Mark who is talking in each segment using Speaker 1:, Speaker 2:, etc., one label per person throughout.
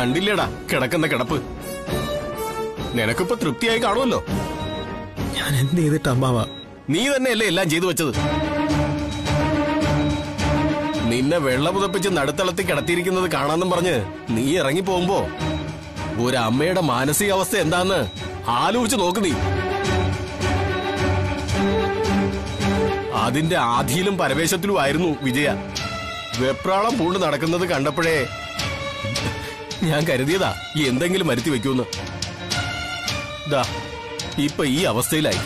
Speaker 1: കണ്ടില്ലേടാ കിടക്കുന്ന കിടപ്പ് നിനക്കിപ്പോ തൃപ്തിയായി കാണുമല്ലോ
Speaker 2: ഞാൻ എന്ത് ചെയ്തിട്ട് അമ്മാവ
Speaker 1: നീ തന്നെയല്ലേ എല്ലാം ചെയ്തു വെച്ചത് നിന്നെ വെള്ളം പുതപ്പിച്ച് നടുത്തളത്തിൽ കിടത്തിയിരിക്കുന്നത് കാണാന്നും പറഞ്ഞ് നീ ഇറങ്ങി പോകുമ്പോ ഒരു അമ്മയുടെ മാനസികാവസ്ഥ എന്താന്ന് ആലോചിച്ച് നോക്ക് നീ അതിന്റെ ആധിയിലും പരവേശത്തിലും ആയിരുന്നു വിജയ വെപ്രാളം പൂണ്ട് നടക്കുന്നത് കണ്ടപ്പോഴേ ഞാൻ കരുതിയതാ എന്തെങ്കിലും വരുത്തി വെക്കൂന്ന് ദാ ഇപ്പൊ ഈ അവസ്ഥയിലായി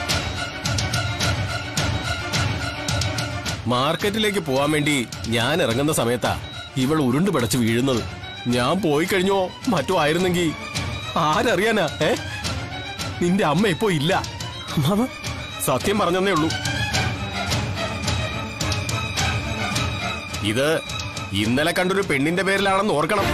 Speaker 1: മാർക്കറ്റിലേക്ക് പോവാൻ വേണ്ടി ഞാൻ ഇറങ്ങുന്ന സമയത്താ ഇവൾ ഉരുണ്ട് പിടച്ച് വീഴുന്നത് ഞാൻ പോയി കഴിഞ്ഞോ മറ്റോ ആയിരുന്നെങ്കി ആരറിയാനാ ഏ നിന്റെ അമ്മ ഇപ്പോ ഇല്ല
Speaker 2: അമ്മാവ
Speaker 1: സത്യം പറഞ്ഞതേ ഉള്ളൂ ഇത് ഇന്നലെ കണ്ടൊരു പെണ്ണിന്റെ പേരിലാണെന്ന് ഓർക്കണം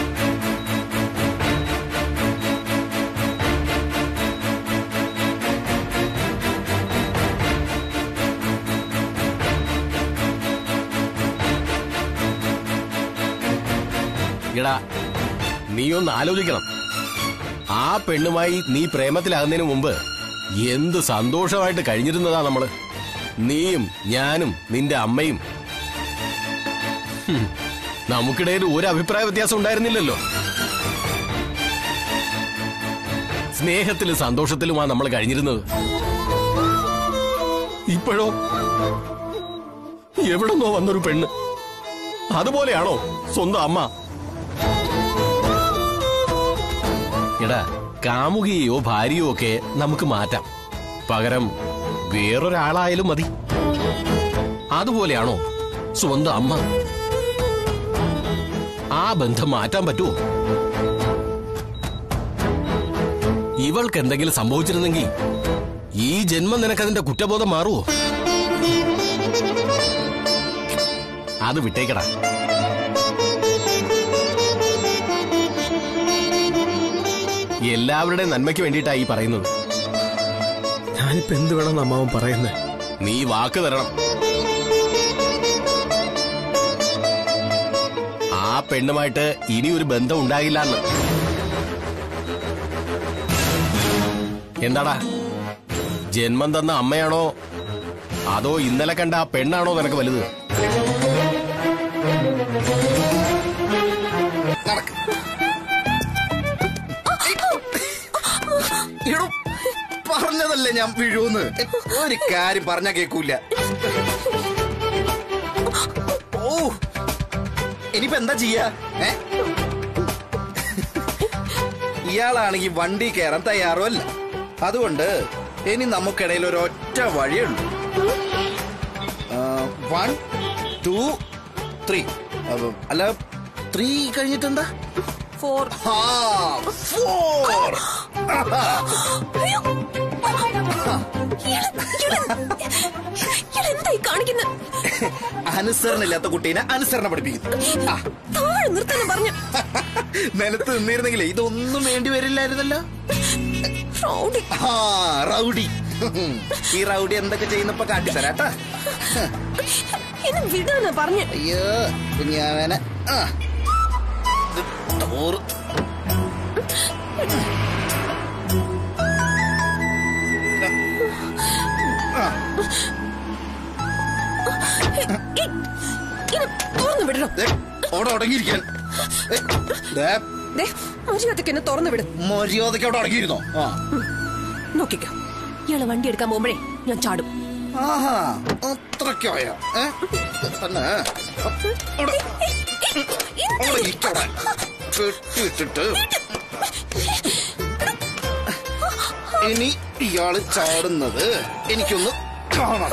Speaker 1: എടാ നീ ഒന്ന് ആലോചിക്കണം ആ പെണ്ണുമായി നീ പ്രേമത്തിലാകുന്നതിന് മുമ്പ് എന്ത് സന്തോഷമായിട്ട് കഴിഞ്ഞിരുന്നതാ നമ്മള് നീയും ഞാനും നിന്റെ അമ്മയും ഹും, നമുക്കിടയിൽ ഒരു അഭിപ്രായ വ്യത്യാസം ഉണ്ടായിരുന്നില്ലല്ലോ സ്നേഹത്തിലും സന്തോഷത്തിലുമാ നമ്മൾ കഴിഞ്ഞിരുന്നത് ഇപ്പോഴോ എവിടെന്നോ വന്നൊരു പെണ്ണ് അതുപോലെയാണോ സ്വന്തം അമ്മ എടാ കാമുകിയോ ഭാര്യയോ ഒക്കെ നമുക്ക് മാറ്റാം പകരം വേറൊരാളായാലും മതി അതുപോലെയാണോ സ്വന്തം അമ്മ ആ ബന്ധം മാറ്റാൻ പറ്റുമോ ഇവൾക്ക് എന്തെങ്കിലും സംഭവിച്ചിരുന്നെങ്കിൽ ഈ ജന്മം നിനക്കതിന്റെ കുറ്റബോധം മാറുമോ അത് വിട്ടേക്കടാ എല്ലാവരുടെയും നന്മയ്ക്ക് വേണ്ടിയിട്ടാ ഈ പറയുന്നത്
Speaker 2: ഞാനിപ്പോ എന്ത് വേണമെന്ന് അമ്മാവൻ പറയുന്നത്
Speaker 1: നീ വാക്ക് തരണം ആ പെണ്ണുമായിട്ട് ഇനി ഒരു ബന്ധം ഉണ്ടാകില്ല എന്ന് എന്താടാ ജന്മം തന്ന അമ്മയാണോ അതോ ഇന്നലെ കണ്ട ആ പെണ്ണാണോ നിനക്ക് വലുത്
Speaker 3: എടോ, പറഞ്ഞതല്ലേ ഞാൻ വീഴൂന്ന് ഒരു കാര്യം പറഞ്ഞാ കേക്കൂല ഓ ഇനിയിപ്പോ എന്താ ചെയ്യാ ഏ ഇയാളാണെങ്കിൽ വണ്ടി കയറാൻ തയ്യാറുമല്ല അതുകൊണ്ട് ഇനി നമുക്കിടയിൽ ഒരു ഒറ്റ വഴിയുള്ളൂ വൺ ടു ത്രീ അല്ല ത്രീ കഴിഞ്ഞിട്ട് എന്താ
Speaker 4: ഫോർ
Speaker 3: ഫോർ
Speaker 4: എന്തായി കാണിക്കുന്നത്
Speaker 3: അനുസരണയില്ലാത്ത കുട്ടീനെ അനുസരണ പഠിപ്പിക്കുന്നു ആ,
Speaker 4: താഴെ നിർത്താനും പറഞ്ഞു
Speaker 3: നിലത്ത് നിന്നിരുന്നെങ്കിലേ ഇതൊന്നും വേണ്ടി വരില്ലായിരുന്നല്ലോ
Speaker 4: റൗഡി
Speaker 3: ആ റൗഡി ഈ റൗഡി എന്തൊക്കെ ചെയ്യുന്നപ്പോ കാട്ടിത്തരാട്ടാ
Speaker 4: എന്നെ വിടാനാ പറഞ്ഞു
Speaker 3: അയ്യോ കുഞ്ഞാവനെ ആ ഇത് തോറ്
Speaker 4: ഇനി തുറന്നു വിടണം
Speaker 3: ദേ, അവിടെ അടങ്ങിയിരിക്കാൻ ഏ, ദേ,
Speaker 4: ദേ മര്യാദക്ക് എന്നെ തുറന്നു വിടും
Speaker 3: മര്യാദയ്ക്ക് അവിടെ അടങ്ങിയിരുന്നോ ആ
Speaker 4: നോക്കിക്കോ ഇയാള് വണ്ടി എടുക്കാൻ പോകുമ്പോഴേ ഞാൻ ചാടും
Speaker 3: ആഹാ അത്രയ്ക്കായ ഏ തന്നെ അവിടെ അവിടെ ഇരിക്കവിടെ കെട്ടിയിട്ടിട്ട് ഇനി ഇയാള് ചാടുന്നത് എനിക്കൊന്ന് കാണണം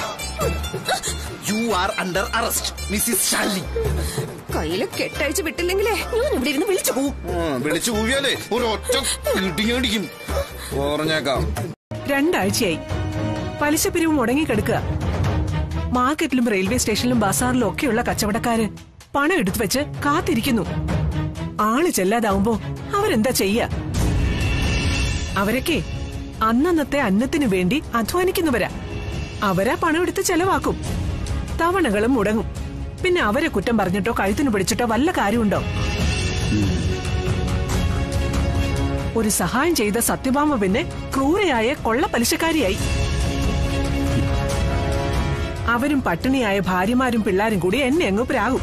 Speaker 3: you are under arrest Mrs Shali
Speaker 4: കയ്യില് കെട്ടഴിച്ച് വിട്ടില്ലെങ്കിലേ ഞാൻ ഇവിടെ ഇരുന്ന് വിളിച്ചു പോവും
Speaker 3: വിളിച്ചു കൂവിയാലേ ഒരു ഒറ്റ ഇടിങ്ങടിക്കും പറഞ്ഞേക്കാം
Speaker 5: രണ്ടാഴ്ചയായി പലിശ പിരിവ് മുടങ്ങിക്കിടക്കുക മാർക്കറ്റിലും റെയിൽവേ സ്റ്റേഷനിലും ബസാറിലും ഒക്കെയുള്ള കച്ചവടക്കാര് പണം എടുത്തു വെച്ച് കാത്തിരിക്കുന്നു ആള് ചെല്ലാതാവുമ്പോ അവരെന്താ ചെയ്യ അവരൊക്കെ അന്നന്നത്തെ അന്നത്തിനു വേണ്ടി അധ്വാനിക്കുന്നവരാ അവരാ പണം എടുത്ത് ചെലവാക്കും തവണകളും മുടങ്ങും പിന്നെ അവരെ കുറ്റം പറഞ്ഞിട്ടോ കഴുത്തിന് പിടിച്ചിട്ടോ വല്ല കാര്യമുണ്ടോ ഒരു സഹായം ചെയ്ത സത്യഭാമ പിന്നെ ക്രൂരയായ കൊള്ള പലിശക്കാരിയായി അവരും പട്ടിണിയായ ഭാര്യമാരും പിള്ളാരും കൂടി എന്നെ അങ്ങ് പ്രാകും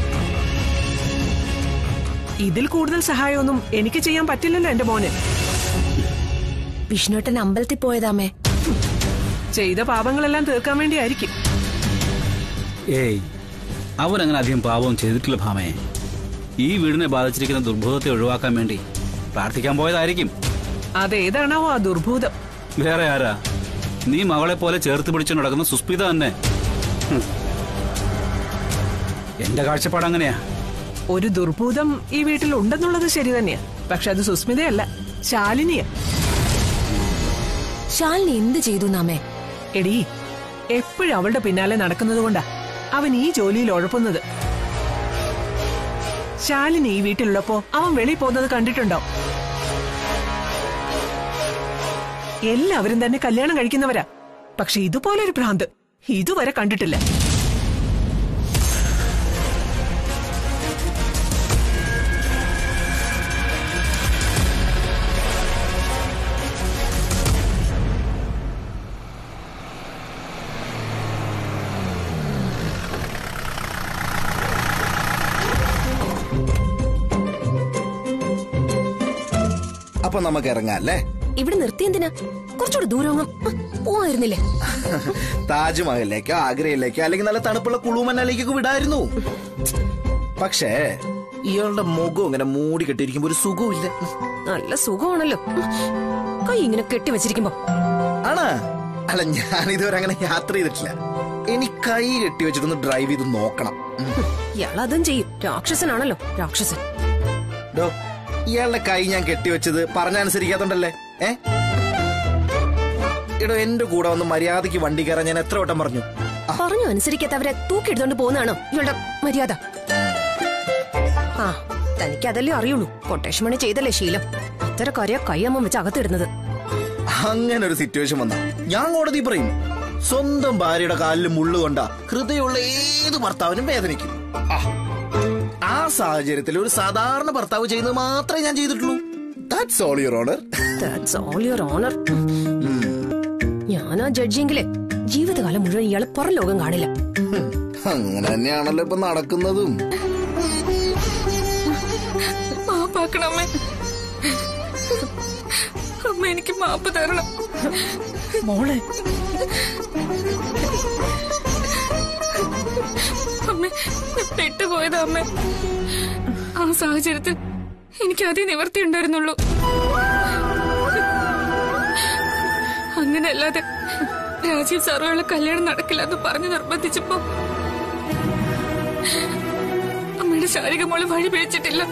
Speaker 5: ഇതിൽ കൂടുതൽ സഹായമൊന്നും എനിക്ക് ചെയ്യാൻ പറ്റില്ലല്ലോ എന്റെ മോന്
Speaker 4: വിഷ്ണുട്ടൻ അമ്പലത്തിൽ പോയതാമേ
Speaker 5: ചെയ്ത പാപങ്ങളെല്ലാം തീർക്കാൻ വേണ്ടിയായിരിക്കും
Speaker 6: ഏയ് അവരങ്ങനെ അധികം പാപവും ചെയ്തിട്ടില്ല ഭാമയെ ഈ വീടിനെ ബാധിച്ചിരിക്കുന്ന ദുർബോധത്തെ ഒഴിവാക്കാൻ വേണ്ടി പ്രാർത്ഥിക്കാൻ പോയതായിരിക്കും
Speaker 5: അതേതാണാവോ ആ ദുർഭൂതം
Speaker 6: വേറെ ആരാ നീ മകളെ പോലെ ചേർത്ത് പിടിച്ചു നടക്കുന്ന സുസ്മിത തന്നെ ഹും. എന്റെ കാഴ്ചപ്പാട് അങ്ങനെയാ
Speaker 5: ഒരു ദുർഭൂതം ഈ വീട്ടിൽ ഉണ്ടെന്നുള്ളത് ശരി തന്നെയാ പക്ഷെ അത് സുസ്മിതയല്ല ശാലിനിയാ
Speaker 4: ശാലിനി എന്ത് ചെയ്തു നാമേ
Speaker 5: എടീ എപ്പോഴും അവളുടെ പിന്നാലെ നടക്കുന്നത് കൊണ്ടാ അവൻ ഈ ജോലിയിൽ ഉഴപ്പുന്നത് ശാലിനി ഈ വീട്ടിലുള്ളപ്പോ അവൻ വെളിയിൽ പോകുന്നത് കണ്ടിട്ടുണ്ടോ എല്ലാവരും തന്നെ കല്യാണം കഴിക്കുന്നവരാ പക്ഷെ ഇതുപോലൊരു ഭ്രാന്ത് ഇതുവരെ കണ്ടിട്ടില്ല
Speaker 3: അപ്പൊ നമുക്ക് ഇറങ്ങാം അല്ലേ
Speaker 4: ഇവിടെ നിർത്തി എന്തിനാ കുറച്ചുകൂടി ദൂരം അങ്ങ് പോവായിരുന്നില്ലേ
Speaker 3: താജ്മഹലിലേക്കോ ആഗ്രയിലേക്കോ അല്ലെങ്കിൽ നല്ല തണുപ്പുള്ള കുളുമനാലേക്കൊക്കെ വിടായിരുന്നു പക്ഷേ ഇയാളുടെ മുഖം ഇങ്ങനെ മൂടി കെട്ടിയിരിക്കുമ്പോ ഒരു സുഖമില്ല
Speaker 4: നല്ല സുഖമാണല്ലോ കൈ ഇങ്ങനെ കെട്ടി വെച്ചിരിക്കുമ്പോ
Speaker 3: ആണ് അല്ല ഞാൻ ഇതുവരെ അങ്ങനെ യാത്ര ചെയ്തിട്ടില്ല ഇനി കൈ കെട്ടി വെച്ചിട്ടൊന്ന് ഡ്രൈവ് ചെയ്ത് നോക്കണം ഉം.
Speaker 4: ഇയാൾ അതും ചെയ്യും രാക്ഷസനാണല്ലോ രാക്ഷസൻ
Speaker 3: ഡോ ഇയാളുടെ കൈ ഞാൻ കെട്ടിവെച്ചത് പറഞ്ഞനുസരിക്കാത്തോണ്ടല്ലേ ഏ എടോ എന്റെ കൂടെ വന്ന് മര്യാദയ്ക്ക് വണ്ടി കയറാൻ ഞാൻ എത്ര വട്ടം പറഞ്ഞു
Speaker 4: പറഞ്ഞു അനുസരിക്കാത്തവരെ തൂക്കിയെടുത്തോണ്ട് പോകുന്നതാണോ ഇയാളുടെ മര്യാദ ആ തനിക്ക് അതല്ലേ അറിയുള്ളൂ കൊട്ടേഷൻ മണി ചെയ്തല്ലേ ശീലം അത്തരക്കാരെയാ കൈയമ്മ വെച്ച് അകത്തിടുന്നത്
Speaker 3: അങ്ങനെ ഒരു സിറ്റുവേഷൻ വന്ന ഞാൻ കോടതി പറയും സ്വന്തം ഭാര്യയുടെ കാലിൽ മുള്ളുകൊണ്ട ഹൃദയമുള്ള ഏത് ഭർത്താവിനും വേദനിക്കും ആ. ആ സാഹചര്യത്തിൽ ഒരു സാധാരണ ഭർത്താവ് ചെയ്യുന്നത് മാത്രമേ ഞാൻ ചെയ്തിട്ടുള്ളൂ that's all your honour
Speaker 4: That's all your honor. ഞാനാ ജഡ്ജിയെങ്കിലേ ജീവിതകാലം മുഴുവൻ ഇയാള് പുറം ലോകം കാണില്ല
Speaker 3: അങ്ങനെ തന്നെയാണല്ലോ ഇപ്പൊ നടക്കുന്നതും
Speaker 7: മാപ്പാക്കണമേ അമ്മ എനിക്ക് മാപ്പ് തരണം
Speaker 8: മോളെ
Speaker 7: അമ്മ പെട്ടുപോയതാ അമ്മ ആ സാഹചര്യത്തിൽ എനിക്ക് അതേ നിവർത്തി ഉണ്ടായിരുന്നുള്ളൂ അങ്ങനെ അല്ലാതെ രാജീവ് സാറുകളെ കല്യാണം നടക്കില്ല എന്ന് പറഞ്ഞു നിർബന്ധിച്ചപ്പോ അമ്മയുടെ ശാരീരിക മോള് വഴി പിഴച്ചിട്ടില്ല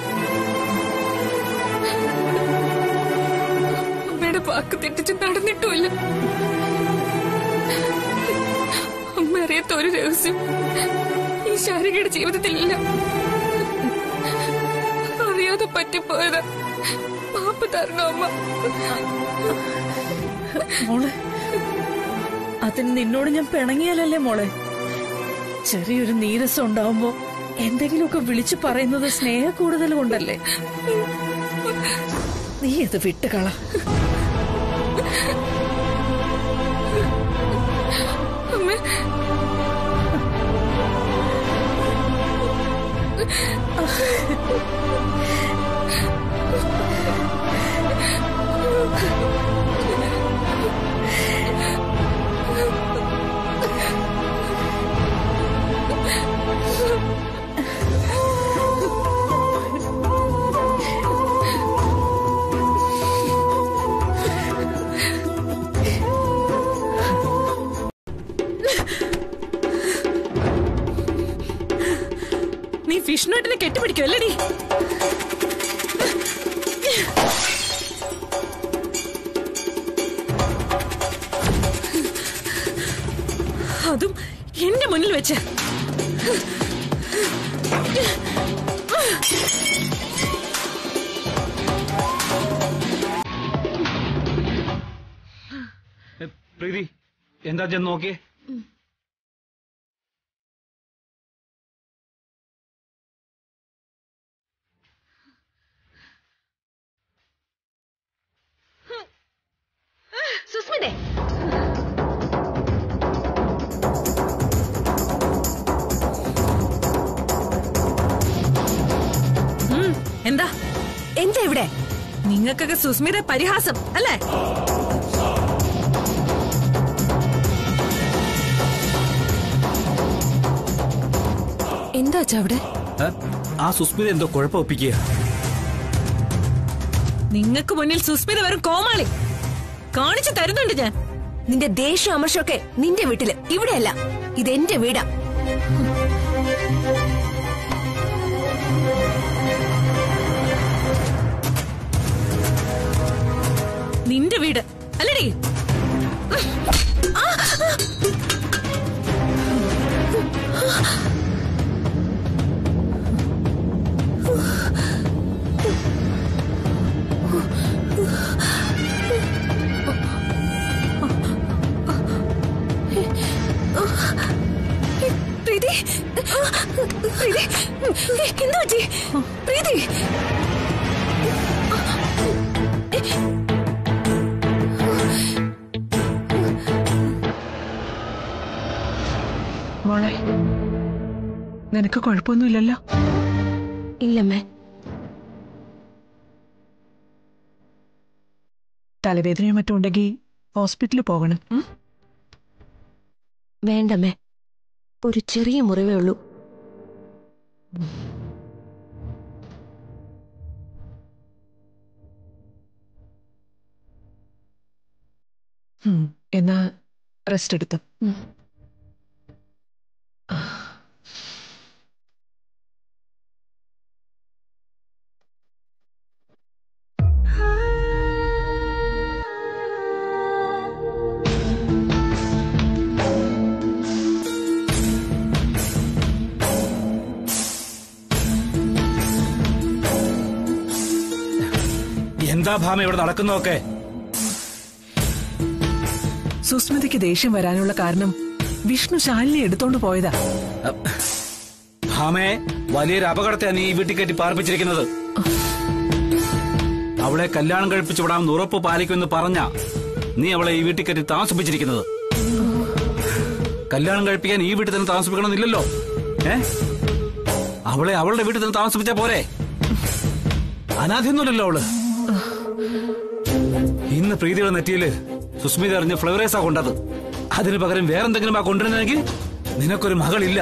Speaker 7: അമ്മയുടെ വാക്ക് തെറ്റിച്ച് നടന്നിട്ടുമില്ല അമ്മ അറിയാത്ത ഒരു രഹസ്യം ഈ ശാരികയുടെ ജീവിതത്തിലില്ല അറിയാതെ പറ്റിപ്പോയത് മാപ്പ് തരണം അമ്മ
Speaker 8: മോളെ അതിന് നിന്നോട് ഞാൻ പിണങ്ങിയാലല്ലേ മോളെ ചെറിയൊരു നീരസം ഉണ്ടാവുമ്പോ എന്തെങ്കിലുമൊക്കെ വിളിച്ചു പറയുന്നത് സ്നേഹ കൂടുതൽ കൊണ്ടല്ലേ നീ ഇത് വിട്ടുകള
Speaker 7: അമ്മ
Speaker 8: നീ വിഷ്ണുട്ടിനെ കെട്ടിപ്പിടിക്കുമല്ലേടി അതും എന്റെ മുന്നിൽ വെച്ച്
Speaker 6: പ്രീതി എന്താ ചെന്ന് നോക്കിയേ
Speaker 8: എന്താ
Speaker 4: എന്താ ഇവിടെ
Speaker 8: നിങ്ങൾക്കൊക്കെ സുസ്മിത പരിഹാസം അല്ലേ
Speaker 4: എന്താ അച്ഛാ അവിടെ
Speaker 6: ഏ? ആ സുസ്മിത എന്തോ കുഴപ്പം ഒപ്പിക്കുക
Speaker 8: നിങ്ങൾക്ക് മുന്നിൽ സുസ്മിത വെറും കോമാളി കാണിച്ചു തരുന്നുണ്ട് ഞാൻ
Speaker 4: നിന്റെ ദേഷ്യം അമർഷമൊക്കെ നിന്റെ വീട്ടില് ഇവിടെയല്ല ഇതെന്റെ വീടാ
Speaker 8: നിന്റെ വീട് അല്ലടി
Speaker 4: പ്രീതി പ്രീതി എന്താ പറ്റി പ്രീതി
Speaker 5: മോളെ നിനക്ക് കുഴപ്പമൊന്നുമില്ലല്ലോ
Speaker 4: ഇല്ലമ്മേ
Speaker 5: തലവേദനയോ മറ്റോ ഉണ്ടെങ്കിൽ ഹോസ്പിറ്റലിൽ പോകണം ഉം?
Speaker 4: വേണ്ടമ്മേ ഒരു ചെറിയ മുറിവേ ഉള്ളൂ
Speaker 5: ഉം. എന്നാ റെസ്റ്റ് എടുത്തു
Speaker 6: എന്താ ഭാമ ഇവിടെ നടക്കുന്നതൊക്കെ
Speaker 5: സുസ്മിതയ്ക്ക് ദേഷ്യം വരാനുള്ള കാരണം വിഷ്ണു ശാലിനെ എടുത്തോണ്ട് പോയതാ
Speaker 6: ഭാമയെ വലിയൊരു അപകടത്തെയാണ് നീ ഈ വീട്ടിൽ കയറ്റി പാർപ്പിച്ചിരിക്കുന്നത് അവളെ കല്യാണം കഴിപ്പിച്ചു വിടാമെന്ന് ഉറപ്പ് പാലിക്കുമെന്ന് പറഞ്ഞ നീ അവളെ ഈ വീട്ടിൽ കയറ്റി താമസിപ്പിച്ചിരിക്കുന്നത് കല്യാണം കഴിപ്പിക്കാൻ ഈ വീട്ടിൽ തന്നെ താമസിപ്പിക്കണമെന്നില്ലല്ലോ ഏ അവളെ അവളുടെ വീട്ടിൽ തന്നെ താമസിപ്പിച്ചാ പോരെ അനാഥയൊന്നുമല്ലല്ലോ അവള് ഇന്ന് പ്രീതിയുടെ നെറ്റിയില് സുസ്മിത അറിഞ്ഞ് ഫ്ലവറേസാ കൊണ്ടത് അതിന് പകരം വേറെന്തെങ്കിലും ആ കൊണ്ടുവരുന്നെങ്കിൽ നിനക്കൊരു മകളില്ല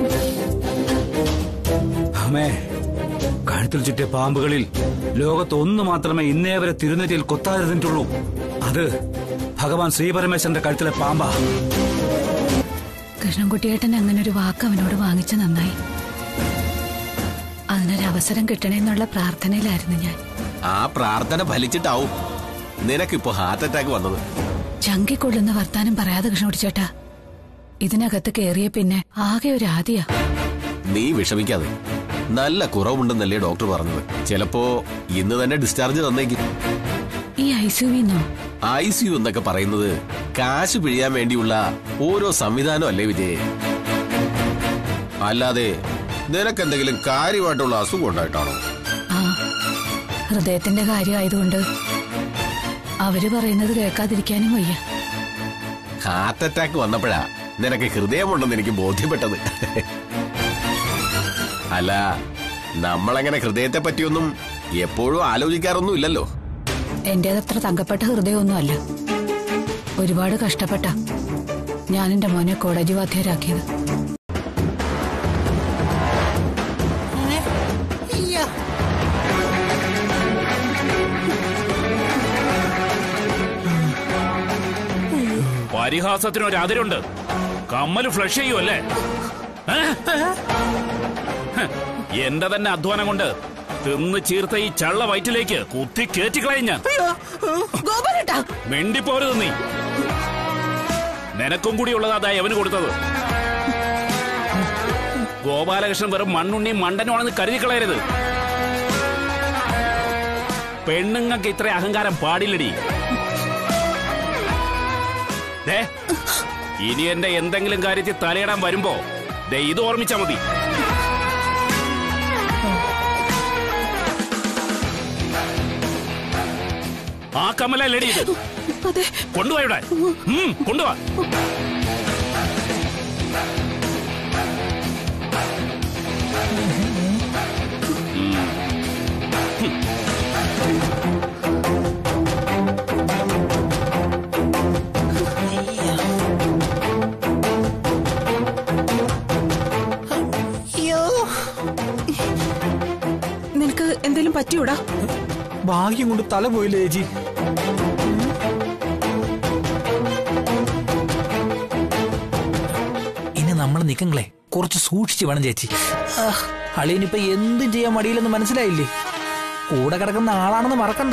Speaker 6: അമ്മേ കഴുത്തിൽ ചുറ്റിയ പാമ്പുകളിൽ ലോകത്ത് ഒന്ന് മാത്രമേ ഇന്നേ വരെ തിരുനെറ്റിയിൽ കൊത്താതിരുന്നിട്ടുള്ളൂ അത് ഭഗവാൻ ശ്രീപരമേശ്വരന്റെ കഴുത്തിലെ പാമ്പാ
Speaker 9: കൃഷ്ണൻകുട്ടിയേട്ടൻ അങ്ങനെ ഒരു വാക്ക് അവനോട് വാങ്ങിച്ച നന്നായി അതിനൊരു അവസരം കിട്ടണമെന്നുള്ള പ്രാർത്ഥനയിലായിരുന്നു ഞാൻ
Speaker 1: ആ പ്രാർത്ഥന ഫലിച്ചിട്ടാവും നിനക്കിപ്പോ ഹാർട്ട് അറ്റാക്ക് വന്നത്
Speaker 9: ചങ്കിക്കൊള്ളുന്ന വർത്താനം പറയാതെ കൃഷ്ണകുട്ടിച്ചേട്ടാ ഇതിനകത്ത് കേറിയ പിന്നെ ആകെ ഒരു ആദിയാ
Speaker 1: നീ വിഷമിക്കാതെ നല്ല കുറവുണ്ടെന്നല്ലേ ഡോക്ടർ പറഞ്ഞത് ചിലപ്പോ ഇന്ന് തന്നെ ഡിസ്ചാർജ് തന്നേക്കും
Speaker 9: ഈ ഐസുവിന്നോ
Speaker 1: ഐ സി യു എന്നൊക്കെ പറയുന്നത് കാശ് പിഴിയാൻ വേണ്ടിയുള്ള ഓരോ സംവിധാനം അല്ലേ വിജയ് അല്ലാതെ നിനക്കെന്തെങ്കിലും കാര്യമായിട്ടുള്ള അസുഖം ഉണ്ടായിട്ടാണോ
Speaker 9: ആ ഹൃദയത്തിന്റെ കാര്യമായതുകൊണ്ട് അവര് പറയുന്നത് കേൾക്കാതിരിക്കാനും വയ്യ
Speaker 1: ഹാർട്ട് അറ്റാക്ക് വന്നപ്പോഴാ നിനക്ക് ഹൃദയമുണ്ടെന്ന് എനിക്ക് ബോധ്യപ്പെട്ടത് അല്ല നമ്മളങ്ങനെ ഹൃദയത്തെ പറ്റിയൊന്നും എപ്പോഴും ആലോചിക്കാറൊന്നും ഇല്ലല്ലോ
Speaker 9: എന്റേതത്ര തങ്കപ്പെട്ട ഹൃദയമൊന്നുമല്ല ഒരുപാട് കഷ്ടപ്പെട്ട ഞാൻ എന്റെ മോനെ കോളേജ് വാദ്യരാക്കിയത്
Speaker 10: പരിഹാസത്തിന് ഒരു അതിരുണ്ട് കമ്മല് ഫ്ലഷ് ചെയ്യുമല്ലേ ഏ? ഹ്, എന്റെ തന്നെ അധ്വാനം കൊണ്ട് തിന്ന് ചീർത്ത ഈ ചള്ള വയറ്റിലേക്ക് കുത്തി കേറ്റിക്കളയും ഞാൻ മിണ്ടിപ്പോരുത് നീ നിനക്കും കൂടി ഉള്ളതാ യവന് കൊടുത്തത് ഗോപാലകൃഷ്ണൻ വെറും മണ്ണുണ്ണിയും മണ്ടനുമാണെന്ന് കരുതി കളയരുത് പെണ്ണുങ്ങൾക്ക് ഇത്ര അഹങ്കാരം പാടില്ലടി ദേ, ഇനി എന്റെ എന്തെങ്കിലും കാര്യത്തിൽ തലയിടാൻ വരുമ്പോ ദേ ഇത് ഓർമ്മിച്ചാ മതി ആ കമലല്ലടി ഇത് കൊണ്ടുപോയി ഇവിടെ ഉം, കൊണ്ടുവാ ഉം.
Speaker 5: പറ്റിയൂടാ
Speaker 2: ഭാഗ്യം കൊണ്ട് തല പോയില്ലേ ചേച്ചി
Speaker 11: ഇനി നമ്മൾ നിൽക്കങ്ങളെ കുറച്ച് സൂക്ഷിച്ച് വേണം ചേച്ചി അളിയനിപ്പോ എന്തും ചെയ്യാൻ മടിയില്ലെന്ന് മനസ്സിലായില്ലേ കൂടെ കിടക്കുന്ന ആളാണെന്ന് മറക്കണ്ട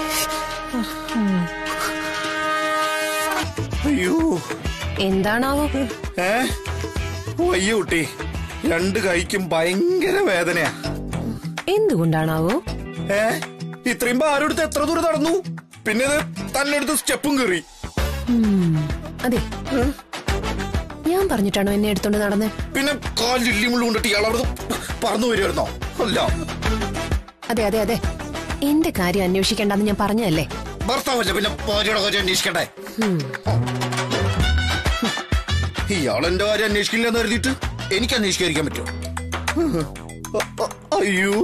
Speaker 3: അയ്യോ
Speaker 4: എന്താണാവോ
Speaker 3: ഏ അയ്യോ കുട്ടി രണ്ട് കൈക്കും ഭയങ്കര വേദനയാ
Speaker 4: എന്തുകൊണ്ടാണാവോ
Speaker 3: ഏ ഇത്രയും ഭാരെടുത്ത് എത്ര ദൂരം നടന്നു പിന്നെ ഇത് തന്നെ എടുത്ത് സ്റ്റെപ്പും കയറി
Speaker 4: ഉം, അതെ ഞാൻ പറഞ്ഞിട്ടാണോ എന്നെ എടുത്തോണ്ട് നടന്നേ
Speaker 3: പിന്നെ കാലിൽ ഇല്ലി മുള്ളു കൊണ്ടിട്ട് ഇയാൾ അവിടെ പറന്നു വരുമായിരുന്നോ അല്ല
Speaker 4: അതെ അതെ അതെ എന്റെ കാര്യം അന്വേഷിക്കേണ്ടെന്ന് ഞാൻ പറഞ്ഞതല്ലേ
Speaker 3: ഭർത്താവല്ല പിന്നെ ഭാര്യയുടെ കാര്യം അന്വേഷിക്കണ്ടേ
Speaker 4: ഉം.
Speaker 3: ഇയാൾ എന്റെ കാര്യം അന്വേഷിക്കില്ല എന്ന് കരുതിയിട്ട് എനിക്ക് അന്വേഷിക്കാതിരിക്കാൻ പറ്റുമോ അ- അ- അയ്യോ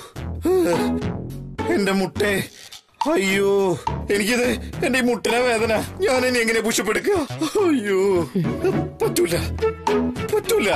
Speaker 3: എന്റെ മുട്ടേ അയ്യോ എനിക്കിത് എന്റെ ഈ മുട്ടിനെ വേദന ഞാൻ ഇനി എങ്ങനെ പുഷപ്പെടുക്കുക അയ്യോ പറ്റൂല പറ്റൂല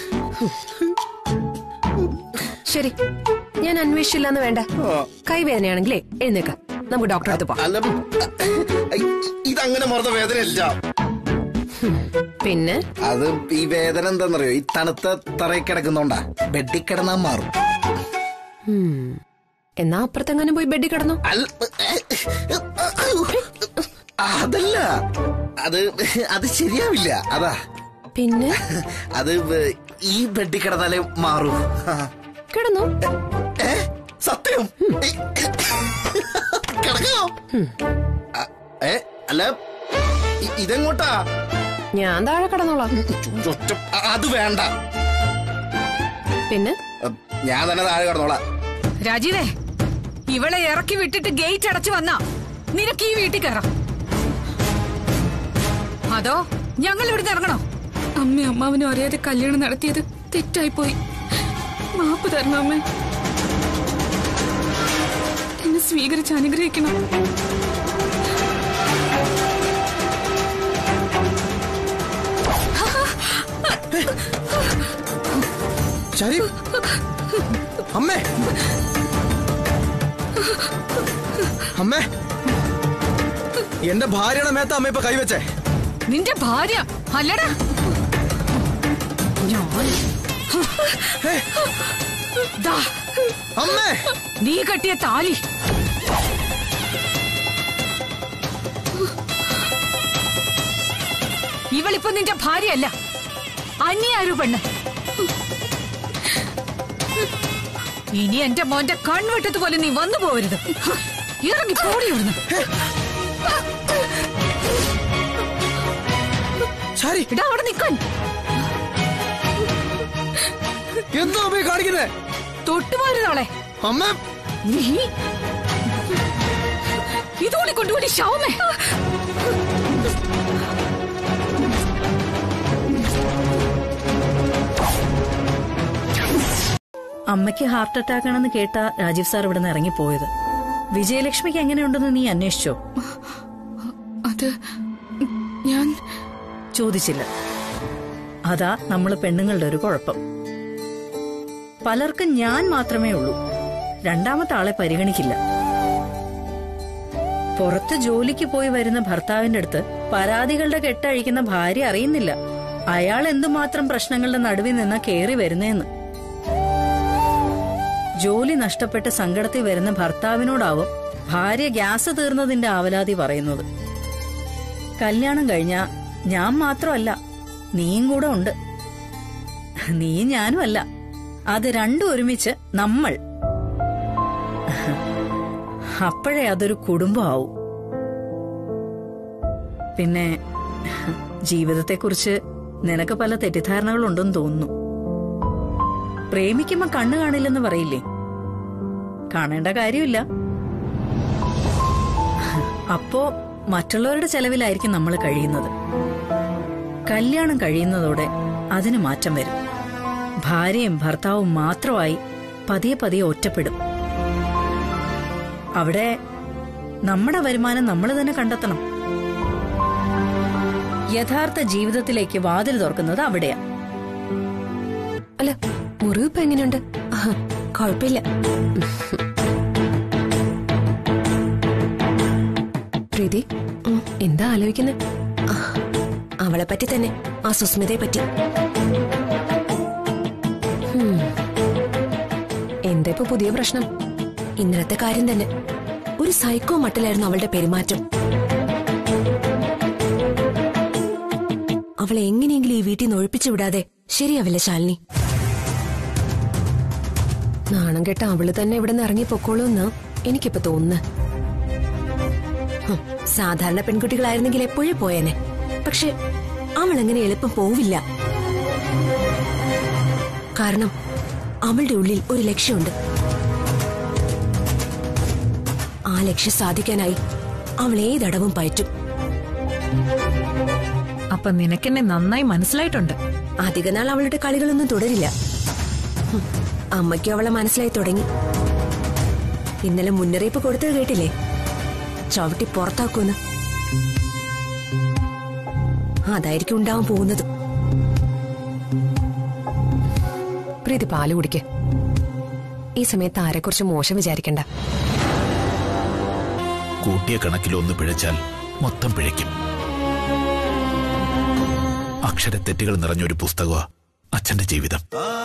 Speaker 4: ശരി ഞാൻ അന്വേഷിച്ചില്ലെന്ന് വേണ്ട കൈവേദനയാണെങ്കിലേ എഴുന്നേക്ക നമുക്ക് ഡോക്ടറെ അടുത്ത് പോവാം
Speaker 3: അല്ല ഐ, ഇതങ്ങനെ മറന്ന വേദനയല്ല
Speaker 4: പിന്നെ
Speaker 3: അത് ഈ വേദന എന്താണെന്നറിയോ ഈ തണുത്ത തറയിൽ കിടക്കുന്നോണ്ടാ ബെഡിൽ കിടന്നാ മാറും
Speaker 4: ഉം. എന്നാ അപ്പുറത്തെങ്ങാനും പോയി ബെഡിൽ കിടന്നു
Speaker 3: അല്ല, അതല്ല അത് അത് ശരിയാവില്ല അതാ
Speaker 4: പിന്നെ
Speaker 3: അത് ഈ ബെഡിൽ കിടന്നാലേ മാറൂ
Speaker 4: കിടന്നു
Speaker 3: ഏ സത്യം കിടക്കോ അ- ഏ അല്ല ഇ- ഇതെങ്ങോട്ടാ
Speaker 4: ഞാൻ താഴെ കിടന്നോളാം
Speaker 3: ഒറ്റ അത് വേണ്ട
Speaker 4: പിന്നെ
Speaker 3: ഞാൻ തന്നെ താഴെ കിടന്നോളാം
Speaker 8: രാജീവേ ഇവളെ ഇറക്കി വിട്ടിട്ട് ഗേറ്റ് അടച്ചു വന്നാ നിനക്ക് ഈ വീട്ടിൽ കയറാം അതോ ഞങ്ങൾ ഇവിടുന്ന് ഇറങ്ങണോ
Speaker 7: അമ്മ അമ്മാവനും അറിയാതെ കല്യാണം നടത്തിയത് തെറ്റായിപ്പോയി മാപ്പ് തരണം അമ്മ എന്നെ സ്വീകരിച്ച് അനുഗ്രഹിക്കണം
Speaker 2: ശരി അമ്മേ അമ്മേ എന്റെ ഭാര്യയുടെ മേത്ത അമ്മ ഇപ്പൊ കൈവച്ചേ
Speaker 8: നിന്റെ ഭാര്യ അല്ലടാ ഞാൻ ദാ,
Speaker 2: അമ്മേ
Speaker 8: നീ കെട്ടിയ താലി ഇവളിപ്പോ നിന്റെ ഭാര്യയല്ല അന്യാരു പെണ്ണ് ഇനി എന്റെ മോന്റെ കൺവെട്ടതുപോലെ നീ വന്നു പോകരുത് ഇറങ്ങി പോടി ഇവിടുന്ന്
Speaker 2: ശരി
Speaker 8: ഇടാ അവിടെ നിക്കാൻ
Speaker 2: എന്തോ അമ്മേ കാണിക്കുന്നേ
Speaker 8: തൊട്ടുപോരുന്നവളെ
Speaker 2: അമ്മ
Speaker 8: നീ ഇതുകൂടി കൊണ്ടുപോയി ശവമേ
Speaker 12: അമ്മയ്ക്ക് ഹാർട്ട് അറ്റാക്ക് ആണെന്ന് കേട്ട രാജീവ് സാർ ഇവിടെ നിന്ന് ഇറങ്ങിപ്പോയത് വിജയലക്ഷ്മിക്ക് എങ്ങനെയുണ്ടെന്ന് നീ അന്വേഷിച്ചോ
Speaker 7: അത് ഞാൻ
Speaker 12: ചോദിച്ചില്ല അതാ നമ്മൾ പെണ്ണുങ്ങളുടെ ഒരു കുഴപ്പം പലർക്കും ഞാൻ മാത്രമേ ഉള്ളൂ രണ്ടാമത്തെ ആളെ പരിഗണിക്കില്ല പുറത്ത് ജോലിക്ക് പോയി വരുന്ന ഭർത്താവിന്റെ അടുത്ത് പരാതികളുടെ കെട്ടഴിക്കുന്ന ഭാര്യ അറിയുന്നില്ല അയാൾ എന്തുമാത്രം പ്രശ്നങ്ങളുടെ നടുവിൽ നിന്നാ കേറി വരുന്നേന്ന് ജോലി നഷ്ടപ്പെട്ട് സങ്കടത്തിൽ വരുന്ന ഭർത്താവിനോടാവും ഭാര്യ ഗ്യാസ് തീർന്നതിന്റെ ആവലാതി പറയുന്നത് കല്യാണം കഴിഞ്ഞ ഞാൻ മാത്രമല്ല നീയും കൂടെ ഉണ്ട് നീ ഞാനും അല്ല അത് രണ്ടും ഒരുമിച്ച് നമ്മൾ അപ്പോഴേ അതൊരു കുടുംബമാവും പിന്നെ ജീവിതത്തെക്കുറിച്ച് നിനക്ക് പല തെറ്റിദ്ധാരണകളുണ്ടെന്ന് തോന്നുന്നു പ്രേമിക്കുമ്പോ കണ്ണു കാണില്ലെന്ന് പറയില്ലേ കാണേണ്ട കാര്യമില്ല അപ്പോ മറ്റുള്ളവരുടെ ചെലവിലായിരിക്കും നമ്മൾ കഴിയുന്നത് കല്യാണം കഴിയുന്നതോടെ അതിന് മാറ്റം വരും ഭാര്യയും ഭർത്താവും മാത്രമായി പതിയെ പതിയെ ഒറ്റപ്പെടും അവിടെ നമ്മുടെ വരുമാനം നമ്മൾ തന്നെ കണ്ടെത്തണം യഥാർത്ഥ ജീവിതത്തിലേക്ക് വാതിൽ തുറക്കുന്നത് അവിടെയാ
Speaker 4: അല്ല മുറിവ് ഇപ്പൊ എങ്ങനെയുണ്ട് ആഹ്, കുഴപ്പമില്ല സുമതി ഉം, എന്താ ആലോചിക്കുന്നത് അവളെ പറ്റി തന്നെ ആ സുസ്മിതയെ പറ്റി ഉം. എന്താ ഇപ്പൊ പുതിയ പ്രശ്നം ഇന്നലത്തെ കാര്യം തന്നെ ഒരു സൈക്കോ മട്ടിലായിരുന്നു അവളുടെ പെരുമാറ്റം അവളെ എങ്ങനെയെങ്കിലും ഈ വീട്ടിൽ നിന്ന് ഒഴിപ്പിച്ചു വിടാതെ ശരിയാവില്ല ശാലിനി നാണം കെട്ട അവള് തന്നെ ഇവിടെ നിന്ന് ഇറങ്ങി പൊക്കോളൂന്ന് എനിക്കിപ്പോ തോന്നുന്നു ഹും, സാധാരണ പെൺകുട്ടികളായിരുന്നെങ്കിൽ എപ്പോഴേ പോയേനെ പക്ഷെ അവൾ അങ്ങനെ എളുപ്പം പോവില്ല കാരണം അവളുടെ ഉള്ളിൽ ഒരു ലക്ഷ്യമുണ്ട് ആ ലക്ഷ്യം സാധിക്കാനായി അവൾ ഏതടവും പയറ്റും
Speaker 8: അപ്പൊ നിനക്കെന്നെ നന്നായി മനസ്സിലായിട്ടുണ്ട്
Speaker 4: അധികനാൾ അവളുടെ കളികളൊന്നും തുടരില്ല ഹും, അമ്മയ്ക്കും അവളെ മനസ്സിലായി തുടങ്ങി ഇന്നലെ മുന്നറിയിപ്പ് കൊടുത്തത് കേട്ടില്ലേ ചവിട്ടി പുറത്താക്കുമെന്ന് അതായിരിക്കും ഉണ്ടാവാൻ പോകുന്നത് പ്രീതി പാല് കുടിക്ക് ഈ സമയത്ത് ആരെക്കുറിച്ച് മോശം വിചാരിക്കണ്ട
Speaker 10: കൂട്ടിയ കണക്കിൽ ഒന്ന് പിഴച്ചാൽ മൊത്തം പിഴയ്ക്കും അക്ഷരത്തെറ്റുകൾ നിറഞ്ഞൊരു പുസ്തകമാ അച്ഛന്റെ ജീവിതം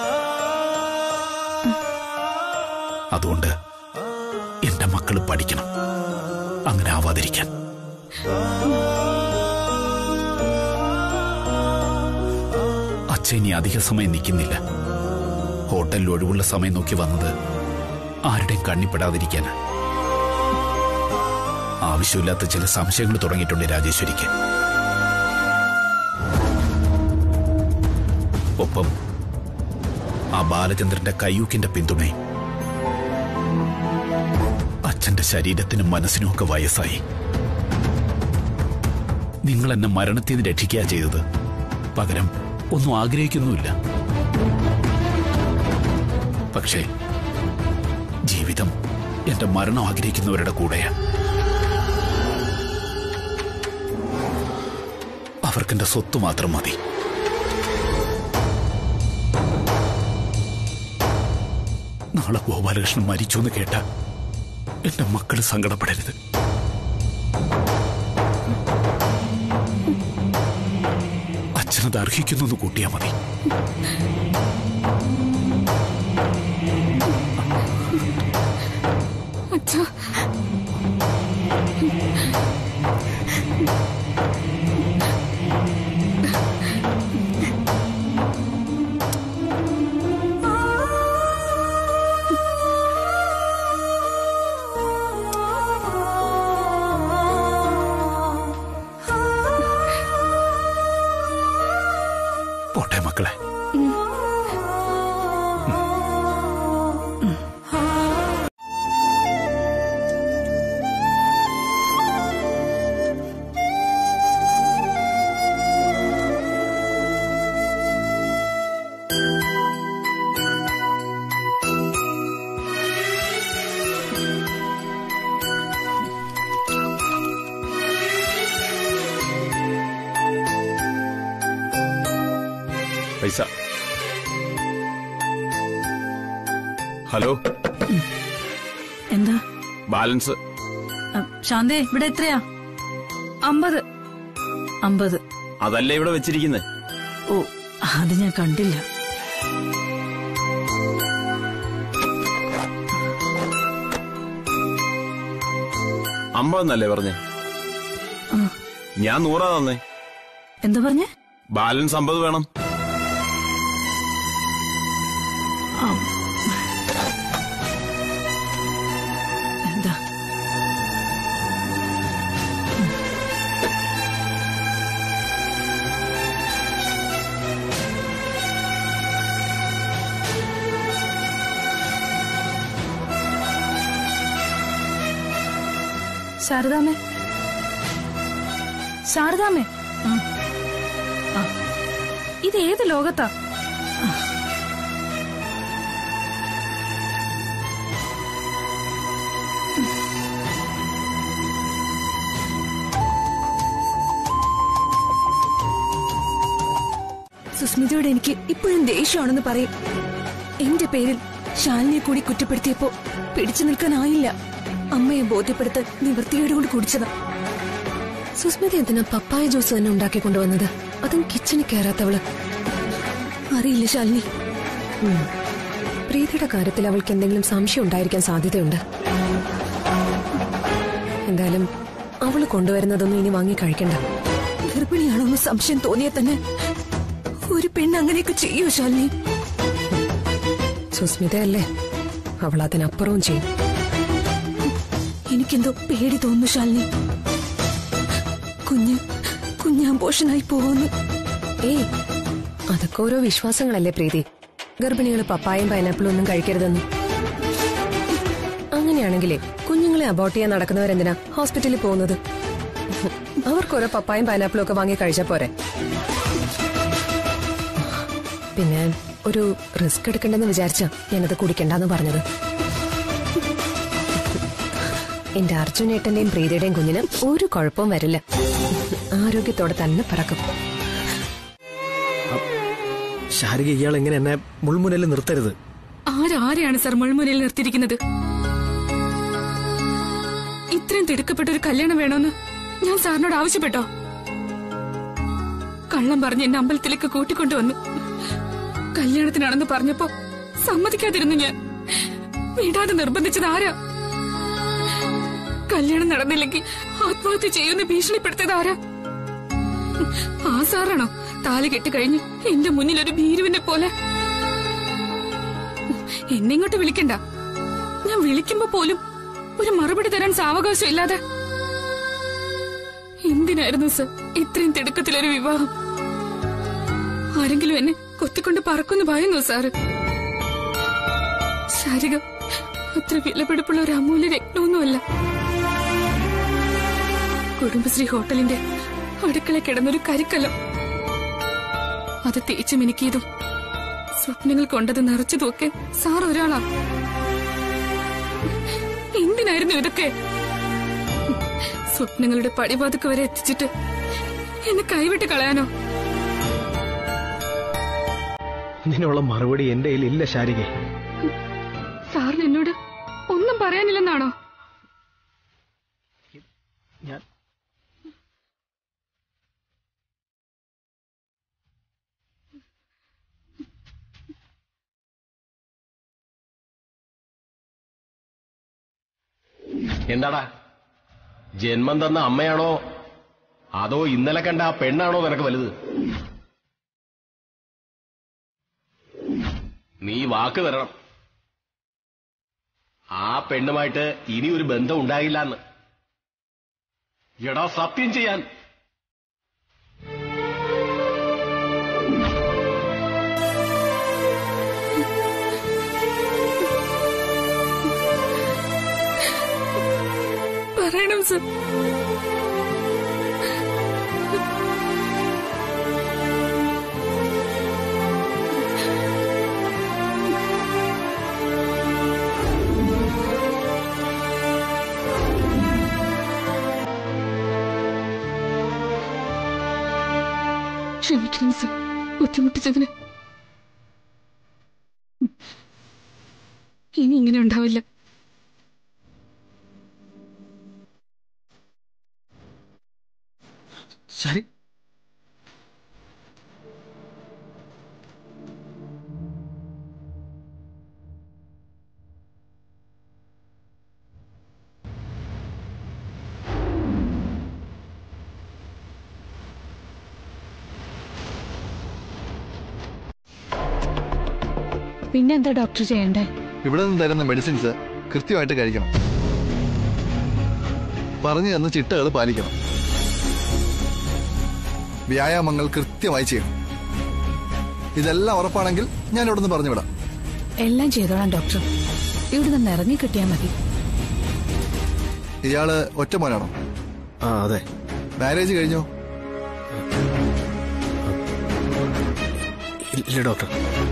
Speaker 10: അതുകൊണ്ട് എന്റെ മക്കൾ പഠിക്കണം അങ്ങനെ ആവാതിരിക്കാൻ അച്ഛൻ ഇനി അധിക സമയം നിൽക്കുന്നില്ല ഹോട്ടലിൽ ഒഴിവുള്ള സമയം നോക്കി വന്നത് ആരുടെയും കണ്ണിപ്പെടാതിരിക്കാനാ ആവശ്യമില്ലാത്ത ചില സംശയങ്ങൾ തുടങ്ങിയിട്ടുണ്ട് രാജേശ്വരിക്ക് ഒപ്പം ആ ബാലചന്ദ്രന്റെ കയ്യൂക്കിന്റെ പിന്തുണയും അച്ഛന്റെ ശരീരത്തിനും മനസ്സിനും ഒക്കെ വയസ്സായി നിങ്ങൾ എന്നെ മരണത്തിൽ നിന്ന് രക്ഷിക്കുക ചെയ്തത് പകരം ഒന്നും ആഗ്രഹിക്കുന്നുമില്ല പക്ഷേ ജീവിതം എന്റെ മരണം ആഗ്രഹിക്കുന്നവരുടെ കൂടെയാ അവർക്കെന്റെ സ്വത്ത് മാത്രം മതി നാളെ ഗോപാലകൃഷ്ണൻ മരിച്ചു എന്ന് കേട്ട എന്റെ മക്കൾ സങ്കടപ്പെടരുത് അച്ഛനത് അർഹിക്കുന്നു എന്ന് കൂട്ടിയാ മതി
Speaker 7: അച്ഛാ
Speaker 10: പോട്ടെ മക്കളെ
Speaker 1: പൈസ ഹലോ
Speaker 12: എന്താ
Speaker 1: ബാലൻസ്
Speaker 12: അ, ശാന്തേ ഇവിടെ എത്രയാ
Speaker 7: അമ്പത്
Speaker 12: അമ്പത്
Speaker 1: അതല്ലേ ഇവിടെ വെച്ചിരിക്കുന്നത്
Speaker 12: ഓ അത് ഞാൻ കണ്ടില്ല
Speaker 1: അമ്പതെന്നല്ലേ പറഞ്ഞേ
Speaker 12: ആ,
Speaker 1: ഞാൻ നൂറാ തന്നേ
Speaker 12: എന്താ പറഞ്ഞേ
Speaker 1: ബാലൻസ് അമ്പത് വേണം
Speaker 12: ആ. എന്താ
Speaker 7: ശാരദാമ്മേ ശാരദാമ്മേ ഇത് ഏത് ലോകത്താ
Speaker 4: സുസ്മിതയോട് എനിക്ക് ഇപ്പോഴും ദേഷ്യമാണെന്ന് പറയും എന്റെ പേരിൽ ശാലിനിയെ കൂടി കുറ്റപ്പെടുത്തിയപ്പോ പിടിച്ചു നിൽക്കാനായില്ല അമ്മയെ ബോധ്യപ്പെടുത്താൻ നിവൃത്തിയോട് കൊണ്ട് കുടിച്ചതാ സുസ്മിത എന്തിനാ പപ്പായ ജ്യൂസ് തന്നെ ഉണ്ടാക്കി കൊണ്ടുവന്നത് അതും കിച്ചണിൽ കയറാത്തവള് അറിയില്ല ശാലിനി ഉം. പ്രീതിയുടെ കാര്യത്തിൽ അവൾക്ക് എന്തെങ്കിലും സംശയം ഉണ്ടായിരിക്കാൻ സാധ്യതയുണ്ട് എന്തായാലും അവള് കൊണ്ടുവരുന്നതൊന്നും ഇനി വാങ്ങി കഴിക്കണ്ട ഗർഭിണിയാണോന്ന് സംശയം തോന്നിയ തന്നെ ഒരു പെണ്ണ് അങ്ങനെയൊക്കെ ചെയ്യൂ ശാലിനി സുസ്മിതയല്ലേ അവൾ അതിനപ്പുറവും ചെയ്യും എനിക്കെന്തോ പേടി തോന്നുന്നു ശാലിനി കുഞ്ഞ് കുഞ്ഞാമ്പോഷനായി പോകുന്നു ഏയ് അതൊക്കെ ഓരോ വിശ്വാസങ്ങളല്ലേ പ്രീതി ഗർഭിണികൾ പപ്പായും പൈനാപ്പിളും ഒന്നും കഴിക്കരുതെന്ന് അങ്ങനെയാണെങ്കിലേ കുഞ്ഞുങ്ങളെ അബോട്ട് ചെയ്യാൻ നടക്കുന്നവരെന്തിനാ ഹോസ്പിറ്റലിൽ പോകുന്നത് അവർക്ക് ഓരോ പപ്പായും പൈനാപ്പിളും ഒക്കെ വാങ്ങി കഴിച്ചാ പോരെ പിന്നെ ഒരു റിസ്ക് എടുക്കണ്ടെന്ന് വിചാരിച്ച ഞാനത് കുടിക്കണ്ടെന്ന് പറഞ്ഞത് എന്റെ അർജുനേട്ടന്റെയും പ്രീതിയുടെയും കുഞ്ഞിന് ഒരു കുഴപ്പവും വരില്ല ആരോഗ്യത്തോടെ തന്നെ പറക്കും
Speaker 2: ശാരിക ഇയാൾ എങ്ങനെ എന്നെ മുൾമുനയിൽ നിർത്തരുത്
Speaker 7: ആരാരെയാണ് സർ മുൾമുനയിൽ നിർത്തിയിരിക്കുന്നത് ഇത്രയും തിടുക്കപ്പെട്ട ഒരു കല്യാണം വേണമെന്ന് ഞാൻ സാറിനോട് ആവശ്യപ്പെട്ടോ കള്ളം പറഞ്ഞ് എന്നെ അമ്പലത്തിലേക്ക് കൂട്ടിക്കൊണ്ടുവന്നു കല്യാണത്തിനാണെന്ന് പറഞ്ഞപ്പോ സമ്മതിക്കാതിരുന്നു ഞാൻ വിടാതെ നിർബന്ധിച്ചത് ആരാ കല്യാണം നടന്നില്ലെങ്കിൽ ആത്മഹത്യ ചെയ്യുമെന്ന് ഭീഷണിപ്പെടുത്തിയത് ആരാ ആ സാറാണോ താലി കെട്ടിക്കഴിഞ്ഞ് എന്റെ മുന്നിൽ ഒരു ഭീരുവിനെ പോലെ എന്നെ ഇങ്ങോട്ട് വിളിക്കണ്ട ഞാൻ വിളിക്കുമ്പോ പോലും ഒരു മറുപടി തരാൻ സാവകാശം ഇല്ലാതെ എന്തിനായിരുന്നു സർ ഇത്രയും തിടുക്കത്തിലൊരു വിവാഹം ആരെങ്കിലും എന്നെ കൊത്തിക്കൊണ്ട് പറക്കുന്നു ഭയന്നു സാറ് ശാരിക അത്ര വിലപിടിപ്പുള്ള ഒരു അമൂല്യ രത്നമൊന്നുമല്ല കുടുംബശ്രീ ഹോട്ടലിന്റെ അടുക്കള കിടന്നൊരു കരിക്കലം അത് തേച്ചു മിനുക്കിയതും സ്വപ്നങ്ങൾ കൊണ്ടത് നിറച്ചതും ഒക്കെ സാർ ഒരാളാ എന്തിനായിരുന്നു ഇതൊക്കെ സ്വപ്നങ്ങളുടെ പടിവാതുക്ക് വരെ എത്തിച്ചിട്ട് എന്നെ കൈവിട്ട് കളയാനോ
Speaker 2: ഇതിനുള്ള മറുപടി എന്റെ കയ്യിൽ ഇല്ല ശാരികെ
Speaker 7: സാറിന് എന്നോട് ഒന്നും പറയാനില്ലെന്നാണോ
Speaker 2: ഞാൻ
Speaker 1: എന്താടാ ജന്മം തന്ന അമ്മയാണോ അതോ ഇന്നലെ കണ്ട ആ പെണ്ണാണോ നിനക്ക് വലുത് നീ വാക്ക് തരണം ആ പെണ്ണുമായിട്ട് ഇനി ഒരു ബന്ധം ഉണ്ടാകില്ല എന്ന് എടാ സത്യം ചെയ്യാൻ
Speaker 7: പറയണം സർ ക്ഷമിക്കണം സർ ബുദ്ധിമുട്ടിച്ചതിന് ഇനി ഇങ്ങനെ ഉണ്ടാവില്ല
Speaker 2: ശരി
Speaker 9: പിന്നെന്താ ഡോക്ടർ ചെയ്യണ്ടേ
Speaker 13: ഇവിടെ നിന്ന് തരുന്ന മെഡിസിൻസ് കൃത്യമായിട്ട് കഴിക്കണം പറഞ്ഞു തന്ന ചിട്ടകൾ പാലിക്കണം വ്യായാമങ്ങൾ കൃത്യമായി ചെയ്യണം ഇതെല്ലാം ഉറപ്പാണെങ്കിൽ ഞാൻ ഇവിടെ നിന്ന് പറഞ്ഞു വിടാം
Speaker 9: എല്ലാം ചെയ്തോളാം ഡോക്ടർ ഇവിടെ നിന്ന് ഇറങ്ങി കിട്ടിയാ മതി
Speaker 13: ഇയാള് ഒറ്റ മോനാണോ
Speaker 2: ആ അതെ
Speaker 13: മാരേജ് കഴിഞ്ഞോ
Speaker 2: ഇല്ല ഡോക്ടർ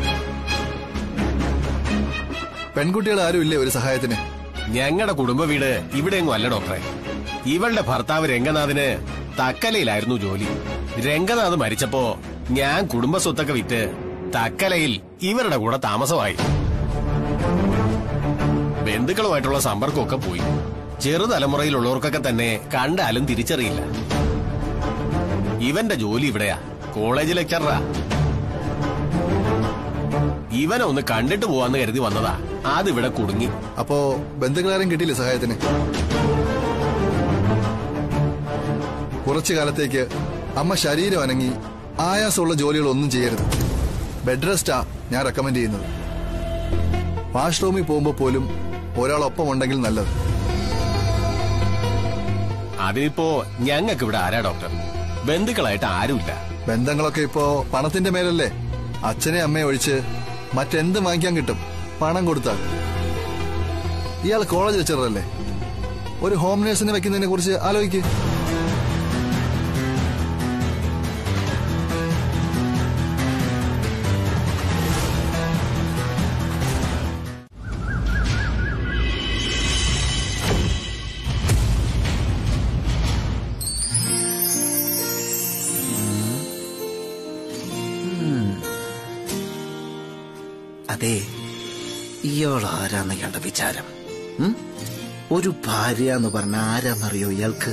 Speaker 13: പെൺകുട്ടികൾ ആരും ഇല്ലേ ഒരു സഹായത്തിന്
Speaker 1: ഞങ്ങളുടെ കുടുംബ വീട് ഇവിടെയെങ്ങും അല്ല ഡോക്ടറെ ഇവളുടെ ഭർത്താവ് രംഗനാഥിന് തക്കലയിലായിരുന്നു ജോലി രംഗനാഥ് മരിച്ചപ്പോ ഞാൻ കുടുംബ സ്വത്തൊക്കെ വിറ്റ് തക്കലയിൽ ഇവരുടെ കൂടെ താമസമായി ബന്ധുക്കളുമായിട്ടുള്ള സമ്പർക്കമൊക്കെ പോയി ചെറുതലമുറയിലുള്ളവർക്കൊക്കെ തന്നെ കണ്ടാലും തിരിച്ചറിയില്ല ഇവന്റെ ജോലി ഇവിടെയാ കോളേജ് ലെക്ചറാ ഇവനെ ഒന്ന് കണ്ടിട്ട് പോവാന്ന് കരുതി വന്നതാ അതിവിടെ കുടുങ്ങി
Speaker 13: അപ്പോ ബന്ധുക്കളാരും കിട്ടിയില്ലേ സഹായത്തിന് കുറച്ചു കാലത്തേക്ക് അമ്മ ശരീരം അനങ്ങി ആയാസമുള്ള ജോലികളൊന്നും ചെയ്യരുത് ബെഡ് റെസ്റ്റാ ഞാൻ റെക്കമെൻഡ് ചെയ്യുന്നത് വാഷ്റൂമിൽ പോകുമ്പോൾ പോലും ഒരാളൊപ്പം ഉണ്ടെങ്കിൽ നല്ലത്
Speaker 1: അതിനിപ്പോ ഞങ്ങൾക്ക് ഇവിടെ ആരാ ഡോക്ടർ ബന്ധുക്കളായിട്ട് ആരുമില്ല
Speaker 13: ബന്ധങ്ങളൊക്കെ ഇപ്പോ പണത്തിന്റെ മേലല്ലേ അച്ഛനെ അമ്മയെ ഒഴിച്ച് മറ്റെന്ത് വാങ്ങിക്കാൻ കിട്ടും പണം കൊടുത്താൽ ഇയാൾ കോളേജ് ലെക്ചറല്ലേ ഒരു ഹോം നേഴ്സിനെ വെക്കുന്നതിനെ കുറിച്ച് ആലോചിക്ക്
Speaker 3: അതെ ഇയാൾ ആരാന്ന് ഇയാളുടെ വിചാരം ഉം? ഒരു ഭാര്യ എന്ന് പറഞ്ഞ ആരാന്നറിയോ ഇയാൾക്ക്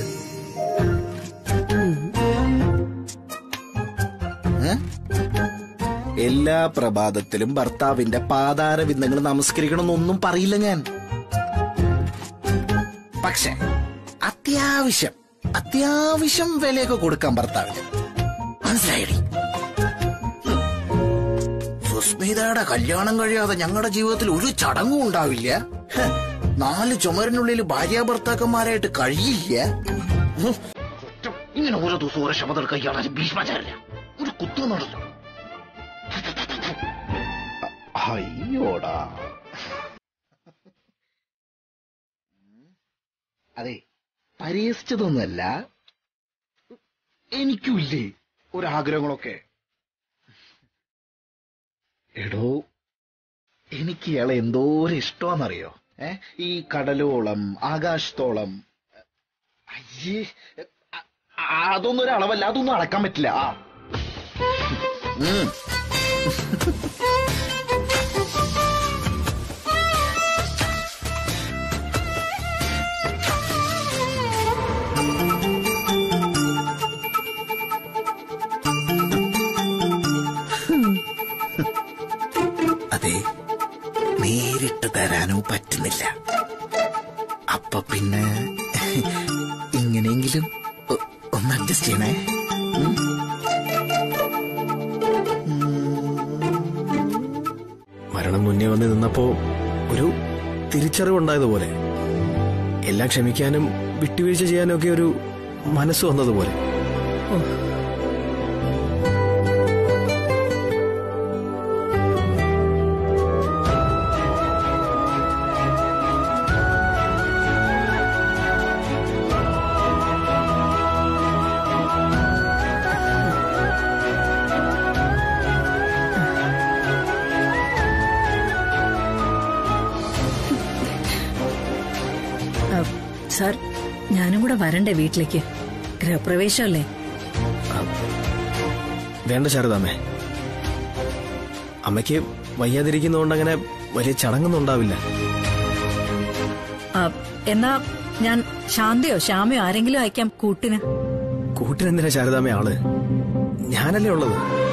Speaker 3: ഏ? എല്ലാ പ്രഭാതത്തിലും ഭർത്താവിന്റെ പാതാര ബിന്ദങ്ങൾ നമസ്കരിക്കണമെന്നൊന്നും പറയില്ല ഞാൻ പക്ഷെ അത്യാവശ്യം അത്യാവശ്യം വിലയൊക്കെ കൊടുക്കാം ഭർത്താവിന് മനസ്സിലായടി സുസ്മിതയുടെ കല്യാണം കഴിയാതെ ഞങ്ങളുടെ ജീവിതത്തിൽ ഒരു ചടങ്ങും ഉണ്ടാവില്ല ഹ, നാല് ചുമരിനുള്ളിൽ ഭാര്യ ഭർത്താക്കന്മാരായിട്ട് കഴിയില്ല ഉം. ഇങ്ങനെ ഓരോ ദിവസം ഓരോ ശബ്ദം എടുക്കാൻ ഇയാളെ ഭീഷ്മാചാരില്ല ഒരു കുത്തു നടന്നു അയ്യോടാ അതെ പരിഹസിച്ചതൊന്നുമല്ല എനിക്കുമില്ലേ ഒരാഗ്രഹങ്ങളൊക്കെ എടോ എനിക്ക് ഇയാളെ എന്തോരം ഇഷ്ടമാണെന്നറിയോ ഏ ഈ കടലോളം ആകാശത്തോളം അയ്യേ അ- അതൊന്നും ഒരു അളവല്ല അതൊന്നും അളക്കാൻ പറ്റില്ല ആ ഉം. അതെ നേരിട്ട് തരാനോ പറ്റുന്നില്ല അപ്പൊ പിന്നെ ഇങ്ങനെയെങ്കിലും ഒ- ഒന്ന് അഡ്ജസ്റ്റ് ചെയ്യണേ ഉം?
Speaker 2: മരണം മുന്നേ വന്ന് നിന്നപ്പോ ഒരു തിരിച്ചറിവുണ്ടായതുപോലെ എല്ലാം ക്ഷമിക്കാനും വിട്ടുവീഴ്ച ചെയ്യാനും ഒക്കെ ഒരു മനസ്സ് വന്നതുപോലെ
Speaker 12: ആ, സാർ ഞാനും കൂടെ വരണ്ടേ വീട്ടിലേക്ക് ഗൃഹപ്രവേശമല്ലേ
Speaker 2: വേണ്ട ശാരദാമ്മേ അമ്മയ്ക്ക് വയ്യാതിരിക്കുന്നതുകൊണ്ട് അങ്ങനെ വലിയ ചടങ്ങൊന്നും ഉണ്ടാവില്ല
Speaker 12: ആ, എന്നാ ഞാൻ ശാന്തയോ ശ്യാമയോ ആരെങ്കിലും അയക്കാം കൂട്ടിന്
Speaker 2: കൂട്ടിനെന്തിനാ ശാരദാമ്മ ആള് ഞാനല്ലേ ഉള്ളത്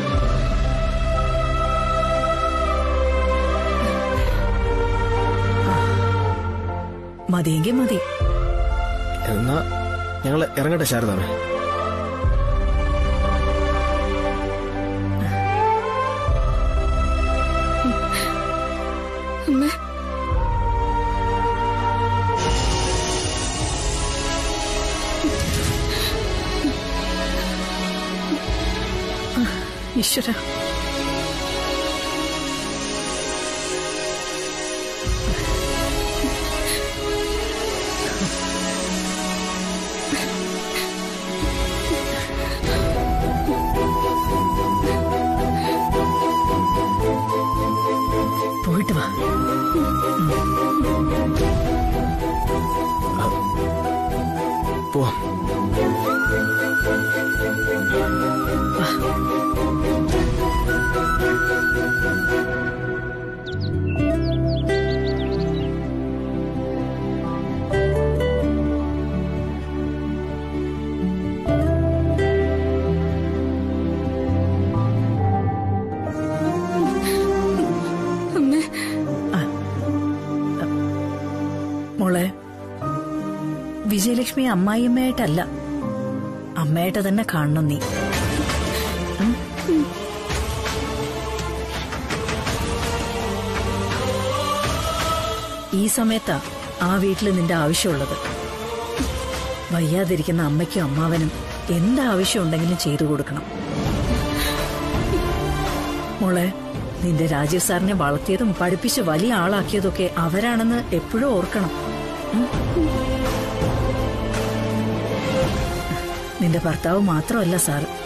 Speaker 12: മതിയെങ്കിൽ മതി
Speaker 2: എന്നാ ഞങ്ങൾ ഇറങ്ങട്ടെ ശാരദാമ്മേ
Speaker 7: അമ്മേ
Speaker 12: ഈശ്വര പോയിട്ട് വാ
Speaker 2: പോവാം
Speaker 12: മോളെ വിജയലക്ഷ്മി അമ്മായിയമ്മയായിട്ടല്ല അമ്മയായിട്ട് തന്നെ കാണണം നീ ഉം? ഈ സമയത്താ ആ വീട്ടിൽ നിന്റെ ആവശ്യമുള്ളത് വയ്യാതിരിക്കുന്ന അമ്മയ്ക്കും അമ്മാവനും എന്ത് ആവശ്യം ഉണ്ടെങ്കിലും ചെയ്തു കൊടുക്കണം മോളെ നിന്റെ രാജീവ് സാറിനെ വളർത്തിയതും പഠിപ്പിച്ച് വലിയ ആളാക്കിയതൊക്കെ അവരാണെന്ന് എപ്പോഴും ഓർക്കണം ഉം? നിന്റെ ഭർത്താവ് മാത്രമല്ല സാർ